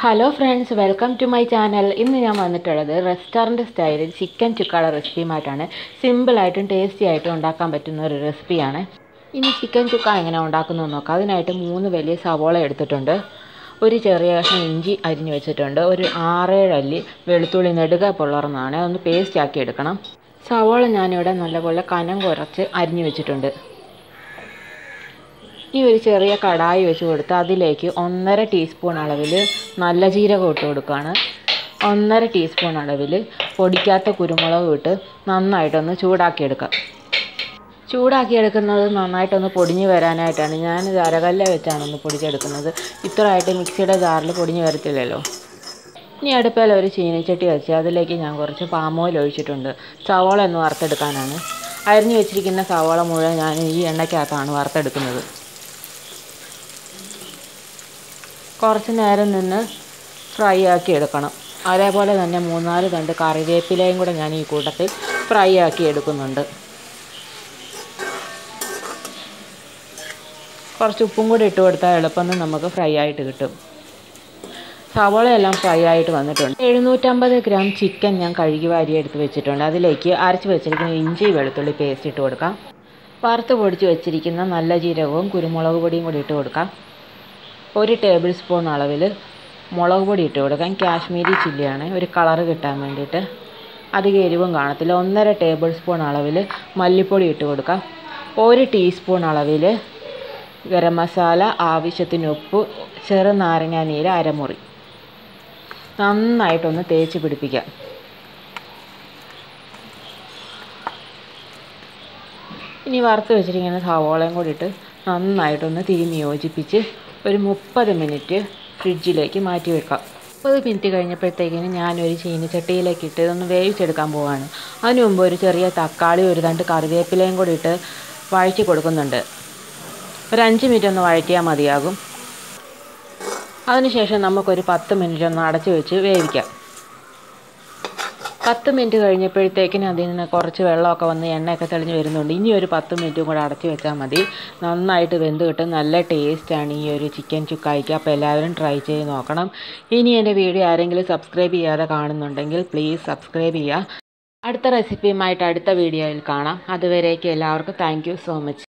hello friends welcome to my channel ഇന്ന് ഞാൻ വന്നിട്ടുള്ളത് റെസ്റ്റോറൻറ്റ് സ്റ്റൈലിൽ ചിക്കൻ ചുക്കാട റെസിപ്പിയുമായിട്ടാണ് സിമ്പിളായിട്ടും ടേസ്റ്റി ആയിട്ടും ഉണ്ടാക്കാൻ പറ്റുന്ന ഒരു റെസിപ്പിയാണ് ഇനി ചിക്കൻ ചുക്ക എങ്ങനെ ഉണ്ടാക്കുന്നതെന്ന് നോക്കാം അതിനായിട്ട് മൂന്ന് വലിയ സവോള എടുത്തിട്ടുണ്ട് ഒരു ചെറിയ കഷ്ണം ഇഞ്ചി അരിഞ്ഞു വെച്ചിട്ടുണ്ട് ഒരു ആറേഴ് അല്ലി വെളുത്തുള്ളി നെടുക പൊള്ളർന്നാണ് അതൊന്ന് പേസ്റ്റ് ആക്കി എടുക്കണം സവോള ഞാനിവിടെ നല്ലപോലെ കനം കുറച്ച് അരിഞ്ഞു വെച്ചിട്ടുണ്ട് ഈ ഒരു ചെറിയ കടായി വെച്ച് കൊടുത്ത് അതിലേക്ക് ഒന്നര ടീസ്പൂൺ അളവിൽ നല്ല ജീരകം ഇട്ട് കൊടുക്കുകയാണ് ഒന്നര ടീസ്പൂൺ അളവിൽ പൊടിക്കാത്ത കുരുമുളക് ഇട്ട് നന്നായിട്ടൊന്ന് ചൂടാക്കിയെടുക്കാം ചൂടാക്കിയെടുക്കുന്നത് നന്നായിട്ടൊന്ന് പൊടിഞ്ഞ് വരാനായിട്ടാണ് ഞാൻ അരകല്ല വെച്ചാണ് ഒന്ന് പൊടിച്ചെടുക്കുന്നത് ഇത്രയായിട്ട് മിക്സിയുടെ ജാറിൽ പൊടിഞ്ഞ് വരത്തില്ലല്ലോ ഇനി അടുപ്പിൽ ഒരു ചീനിച്ചട്ടി വെച്ച് അതിലേക്ക് ഞാൻ കുറച്ച് പാം ഓയിൽ ഒഴിച്ചിട്ടുണ്ട് സവോള ഒന്ന് വറുത്തെടുക്കാനാണ് അരിഞ്ഞു വെച്ചിരിക്കുന്ന സവോള മുഴുവൻ ഞാൻ ഈ എണ്ണയ്ക്കകത്താണ് വറുത്തെടുക്കുന്നത് കുറച്ച് നേരം നിന്ന് ഫ്രൈ ആക്കി എടുക്കണം അതേപോലെ തന്നെ മൂന്നാല് തണ്ട് കറിവേപ്പിലയും കൂടെ ഞാൻ ഈ കൂട്ടത്തിൽ ഫ്രൈ ആക്കി എടുക്കുന്നുണ്ട് കുറച്ച് ഉപ്പും കൂടി ഇട്ട് കൊടുത്താൽ എളുപ്പം നമുക്ക് ഫ്രൈ ആയിട്ട് കിട്ടും സവോളയെല്ലാം ഫ്രൈ ആയിട്ട് വന്നിട്ടുണ്ട് എഴുന്നൂറ്റമ്പത് ഗ്രാം ചിക്കൻ ഞാൻ കഴുകി വാരി എടുത്ത് വെച്ചിട്ടുണ്ട് അതിലേക്ക് അരച്ച് വെച്ചിരിക്കുന്ന ഇഞ്ചി വെളുത്തുള്ളി പേസ്റ്റ് ഇട്ട് കൊടുക്കാം വറുത്ത് പൊടിച്ച് വെച്ചിരിക്കുന്ന നല്ല ജീരകവും കുരുമുളക് പൊടിയും കൂടി ഇട്ട് കൊടുക്കാം ഒരു ടേബിൾ സ്പൂൺ അളവിൽ മുളക് പൊടി ഇട്ട് കൊടുക്കാം കാശ്മീരി ചില്ലിയാണ് ഒരു കളറ് കിട്ടാൻ വേണ്ടിയിട്ട് അധികം എരിവും കാണത്തില്ല ഒന്നര ടേബിൾ സ്പൂൺ അളവിൽ മല്ലിപ്പൊടി ഇട്ട് കൊടുക്കാം ഒരു ടീസ്പൂൺ അളവിൽ ഗരം മസാല ആവശ്യത്തിന് ഉപ്പ് ചെറുനാരങ്ങ നീര് അരമുറി നന്നായിട്ടൊന്ന് തേച്ച് പിടിപ്പിക്കാം ഇനി വറുത്ത് വെച്ചിരിക്കുന്ന സവോളയും കൂടി ഇട്ട് നന്നായിട്ടൊന്ന് തിരുമ്മി യോജിപ്പിച്ച് ഒരു മുപ്പത് മിനിറ്റ് ഫ്രിഡ്ജിലേക്ക് മാറ്റി വെക്കാം മുപ്പത് മിനിറ്റ് കഴിഞ്ഞപ്പോഴത്തേക്കിന് ഞാനൊരു ചീനിച്ചട്ടിയിലേക്ക് ഇട്ട് ഇതൊന്ന് വേവിച്ചെടുക്കാൻ പോവാണ് അതിന് മുമ്പ് ഒരു ചെറിയ തക്കാളി ഒരു രണ്ട് കറിവേപ്പിലയും കൂടി ഇട്ട് വഴറ്റി കൊടുക്കുന്നുണ്ട് ഒരു അഞ്ച് മിനിറ്റ് ഒന്ന് വഴറ്റിയാൽ മതിയാകും അതിനുശേഷം നമുക്കൊരു പത്ത് മിനിറ്റ് ഒന്ന് അടച്ചു വെച്ച് വേവിക്കാം പത്ത് മിനിറ്റ് കഴിഞ്ഞപ്പോഴത്തേക്കിന് അതിൽ നിന്ന് കുറച്ച് വെള്ളമൊക്കെ വന്ന് എണ്ണയൊക്കെ തെളിഞ്ഞ് വരുന്നുണ്ട് ഇനി ഒരു പത്ത് മിനിറ്റും കൂടെ അടച്ചു വെച്ചാൽ മതി നന്നായിട്ട് വെന്ത് കിട്ടും നല്ല ടേസ്റ്റാണ് ഈ ഒരു ചിക്കൻ ചുക്കായിക്ക് അപ്പോൾ എല്ലാവരും ട്രൈ ചെയ്ത് നോക്കണം ഇനി എൻ്റെ വീഡിയോ ആരെങ്കിലും സബ്സ്ക്രൈബ് ചെയ്യാതെ കാണുന്നുണ്ടെങ്കിൽ പ്ലീസ് സബ്സ്ക്രൈബ് ചെയ്യുക അടുത്ത റെസിപ്പിയുമായിട്ട് അടുത്ത വീഡിയോയിൽ കാണാം അതുവരേക്കും എല്ലാവർക്കും താങ്ക് സോ മച്ച്